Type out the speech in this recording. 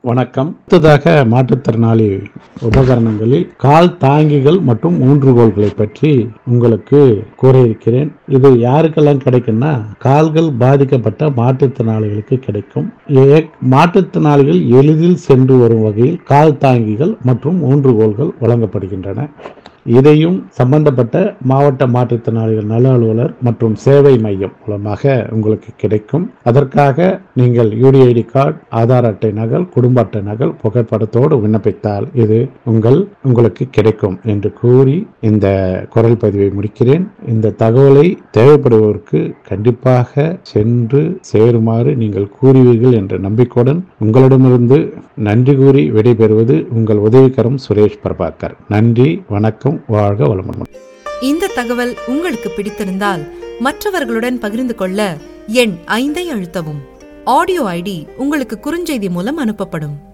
வணக்கம் அடுத்ததாக மாற்றுத்திறனாளி உபகரணங்களில் கால் தாங்கிகள் மற்றும் ஊன்றுகோல்களை பற்றி உங்களுக்கு கூற இருக்கிறேன் இது யாருக்கெல்லாம் கிடைக்கும்னா கால்கள் பாதிக்கப்பட்ட மாற்றுத்திறனாளிகளுக்கு கிடைக்கும் ஏ- மாற்றுத்திறனாளிகள் எளிதில் சென்று வரும் வகையில் கால் தாங்கிகள் மற்றும் ஊன்றுகோல்கள் வழங்கப்படுகின்றன இதையும் சம்பந்தப்பட்ட மாவட்ட மாற்றுத்திறனாளிகள் நல அலுவலர் மற்றும் சேவை மையம் மூலமாக உங்களுக்கு கிடைக்கும் அதற்காக நீங்கள் யூடிஐடி கார்டு ஆதார் அட்டை நகல் குடும்ப அட்டை நகல் புகைப்படத்தோடு விண்ணப்பித்தால் இது உங்கள் உங்களுக்கு கிடைக்கும் என்று கூறி இந்த குரல் பதிவை முடிக்கிறேன் இந்த தகவலை தேவைப்படுவோருக்கு கண்டிப்பாக சென்று சேருமாறு நீங்கள் கூறுவீர்கள் என்ற நம்பிக்கையுடன் உங்களிடமிருந்து நன்றி கூறி விடைபெறுவது உங்கள் உதவிக்கரம் சுரேஷ் பிரபாகர் நன்றி வணக்கம் வாழ்க வளமுடன் இந்த தகவல் உங்களுக்கு பிடித்திருந்தால் மற்றவர்களுடன் பகிர்ந்து கொள்ள எண் ஐந்தை அழுத்தவும் ஆடியோ ஐடி உங்களுக்கு குறுஞ்செய்தி மூலம் அனுப்பப்படும்